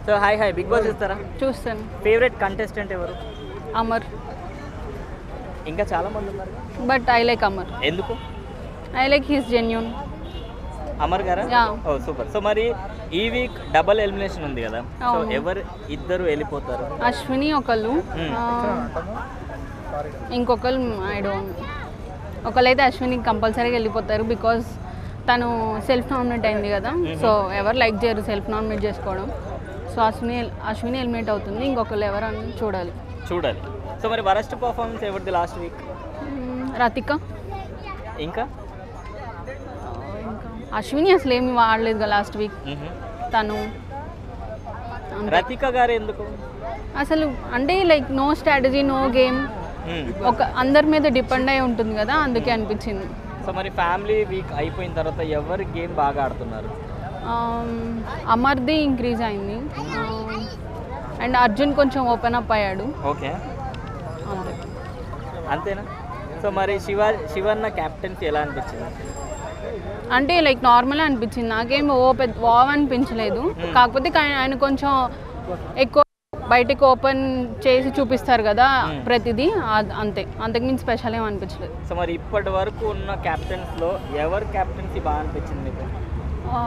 So hi hi big boss చూస్తారా చూస్తాను favourite contestant ఎవరు అమర్ ఇంకా చాలా మంది ఉన్నారు బట్ ఐ లైక్ అమర్ ఎందుకు I like his genuine Amar గారా Yeah. ఓ సూపర్ సో మరి ఈ వీక్ డబల్ ఎలిమినేషన్ ఉంది కదా సో అవును. ఎవరు ఇద్దరు వెళ్ళిపోతారు అశ్విని ఒకళ్ళు Hmm. ఆ, ఇంకొకరు ఐ డోంట్ ఒకళ్ళైతే అశ్విని కంపల్సరీగా వెళ్ళిపోతారు బికాజ్ తను సెల్ఫ్ నామినేట్ అయింది కదా సో ఎవరు లైక్ చేయరు సెల్ఫ్ నామినేట్ చేసుకోవడం సో అశ్విని అశ్విని ఎలిమినేట్ అవుతుంది ఇంకొకళ్ళు ఎవరు అని చూడాలి చూడాలి సో మరి వరస్ట్ పర్ఫార్మెన్స్ ఎవరిది లాస్ట్ వీక్ మ్మ్, రతిక ఇంకా ఆ, ఇంకా అశ్విని అసలు ఏమి వాడలేదు కదా లాస్ట్ వీక్ మ్హూ. తను అంతే. రతిక గారు ఎందుకు అసలు అంటే like no strategy no game మ్మ్. ఒక అందరి మీద డిపెండ్ అయి ఉంటుంది కదా అందుకే అనిపించింది సో మరి ఫ్యామిలీ వీక్ అయిపోయిన తర్వాత ఎవరు గేమ్ బాగా ఆడుతున్నారు ఆమ్, అమర్ది ఇంక్రీజ్ అయింది అండ్ అర్జున్ కొంచెం ఓపెన్ అప్ అయ్యాడు ఓకే అంతే అంతేనా సో మరి శివ శివన్న క్యాప్టెన్సీ ఎలా అనిపించింది అంటే లైక్ నార్మల్ అనిపించింది నాకేం ఓ పెద్ద వావ్ అనిపించలేదు కాకపోతే కా- ఆయన కొంచెం ఎక్కువ బయటకు ఓపెన్ చేసి చూపిస్తారు కదా ప్రతిదీ అద్- అంతే అంతకుమించి స్పెషల్ ఏం అనిపించలేదు సో మరి ఇప్పటి వరకు ఉన్న క్యాప్టెన్స్లో ఎవరు క్యాప్టెన్సీ బాగా అనిపించింది మీకు ఆ,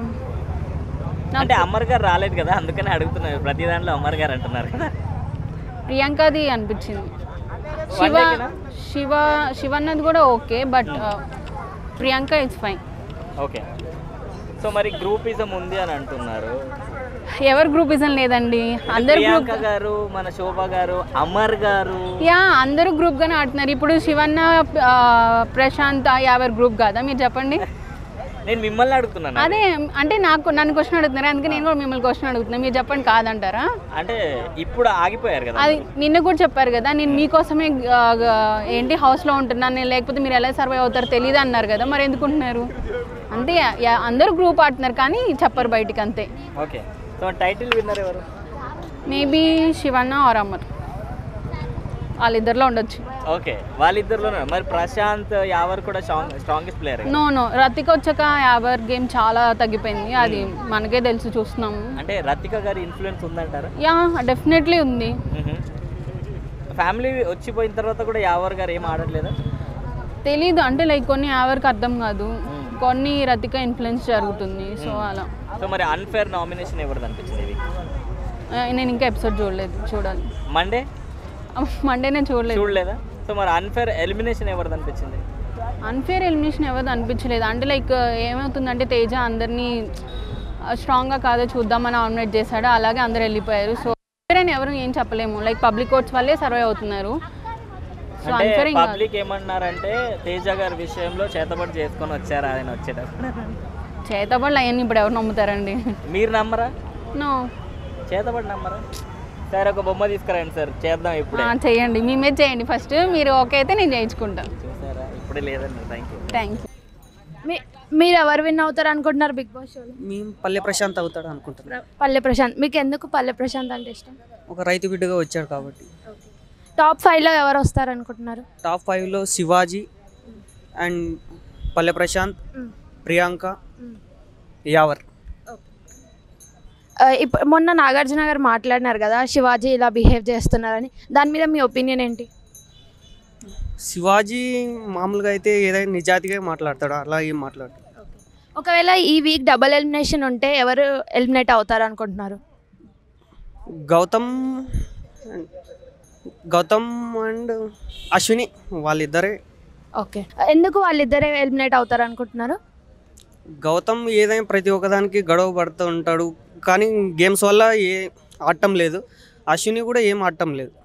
నాకు అంటే అమర్ గారు రాలేదు కదా అందుకని అడుగుతున్నారు ప్రతి దాంట్లో అమర్ గారు అంటున్నారు కదా ప్రియాంకది అనిపించింది శివ డేకేనా? శివ శివ అన్నది కూడా okay but Priyanka it's fine okay so మరి గ్రూపిజం ఉంది అని అంటున్నారు ఎవరు గ్రూపిజం లేదండి అందరు గ్రూప్ ప్రియాంక గారు మన శోభ గారు అమర్ గారు యా అందరూ గ్రూప్ గానే ఆడుతున్నారు ఇప్పుడు శివన్న ఆ, ప్రశాంత్ ఆ ఎవరు గ్రూప్ కాదా మీరు చెప్పండి నేను మిమ్మల్ని అడుగుతున్నాను అదే అంటే నాకు నన్ను క్వశ్చన్ అడుగుతున్నారు అందుకే నేను కూడా మిమ్మల్ని క్వశ్చన్ అడుగుతున్నాను మీరు చెప్పండి కాదంటారా అంటే ఇప్పుడు ఆగిపోయారు కదా అది నిన్న కూడా చెప్పారు కదా నేను మీకోసమే ఆ, ఆ, ఏంటి హౌస్లో ఉంటున్నాను నేను లేకపోతే మీరు ఎలా సర్వైవ్ అవుతారో తెలియదు అన్నారు కదా మరి ఎందుకు ఉంటున్నారు అంతే యా, అందరూ గ్రూప్ ఆడుతున్నారు కానీ చెప్పరు బయటికి అంతే ఓకే సో టైటిల్ విన్నర్ ఎవరు మేబీ శివన్న ఆర్ అమర్ వాళ్ళిద్దరిలో ఉండొచ్చు ఓకే వాళ్ళిద్దరిలోనే మరి ప్రశాంత్ యావర్ కూడా strong strongest player no no రతికి వచ్చాక యావర్ గేమ్ చాలా తగ్గిపోయింది అది మనకే తెలుసు చూస్తున్నాము అంటే రతిక గారి ఇన్ఫ్లుయెన్స్ ఉందంటారా యా డెఫినెట్లీ ఉంది ఫ్యామిలీ వచ్చిపోయిన తర్వాత కూడా యావర్ గారు ఏం ఆడట్లేదా తెలీదు అంటే లైక్ కొన్ని యావర్కి అర్థం కాదు కొన్ని రతిక ఇన్ఫ్లుయెన్స్ జరుగుతుంది సో అలా సో మరి అన్ఫేర్ నామినేషన్ ఎవరిది అనిపించింది ఇది ఆ, నేను ఇంకా ఎపిసోడ్ చూడలేదు చూడాలి మండే మండే నేను చూడలేదు చూడలేదా సో మరి అన్ఫేర్ ఎలిమినేషన్ ఎవరిది అనిపించింది అన్ఫేర్ ఎలిమినేషన్ ఎవరు అనిపించలేదు అంటే లైక్ ఏమవుతుందంటే తేజ అందరినీ స్ట్రాంగ్గా కాదో చూద్దామని నామినేట్ చేశాడు అలాగే అందరు వెళ్ళిపోయారు సో unfair అని ఎవరు ఏం చెప్పలేము లైక్ పబ్లిక్ ఓట్స్ వల్లే సర్వే అవుతున్నారు సో అంటే అన్ఫేర్ ఇంకా పబ్లిక్ ఏమన్నారంటే తేజ గారి విషయంలో చేతబడి చేసుకొని వచ్చారు ఆయన వచ్చేటప్పుడు చేతబడులు అవన్నీ ఇప్పుడు ఎవరు నమ్ముతారండి మీరు నమ్మరా నో చేతబడి నమ్మరా సరే ఒక బొమ్మ తీసుకురండి సార్ చేద్దాం ఇప్పుడే చేయండి మేమే చేయండి ఫస్ట్ మీరు ఓకే అయితే నేను చేయించుకుంటాను చూసారా ఇప్పుడే లేదండి థ్యాంక్ యూ థ్యాంక్ యూ మీ మీరు ఎవరు విన్ అవుతారు అనుకుంటున్నారు బిగ్ బాస్ షోలో మేము పల్లె ప్రశాంత్ అవుతాడు అనుకుంటున్నాం పల్లె ప్రశాంత్ మీకు ఎందుకు పల్లె ప్రశాంత్ అంటే ఇష్టం ఒక రైతు బిడ్డగా వచ్చాడు కాబట్టి టాప్ ఫైవ్లో ఎవరు వస్తారు అనుకుంటున్నారు టాప్ ఫైవ్లో శివాజీ అండ్ పల్లె ప్రశాంత్ ప్రియాంక యావర్ ఇప్పుడు మొన్న నాగార్జున గారు మాట్లాడినారు కదా శివాజీ ఇలా బిహేవ్ చేస్తున్నారని దాని మీద మీ ఒపీనియన్ ఏంటి శివాజీ మామూలుగా అయితే ఏదైనా నిజాతిగా మాట్లాడతాడు అలా ఏం మాట్లాడు ఒకవేళ ఈ వీక్ డబుల్ ఎలిమినేషన్ ఉంటే ఎవరు ఎలిమినేట్ అవుతారు అనుకుంటున్నారు గౌతమ్ గౌతమ్ అండ్ అశ్విని వాళ్ళిద్దరే ఓకే ఎందుకు వాళ్ళిద్దరే ఎలిమినేట్ అవుతారు అనుకుంటున్నారు గౌతమ్ ఏదైనా ప్రతి ఒక్కదానికి గొడవ పడుతూ ఉంటాడు కానీ గేమ్స్ వల్ల ఏ ఆడటం లేదు అశ్విని కూడా ఏం ఆడటం లేదు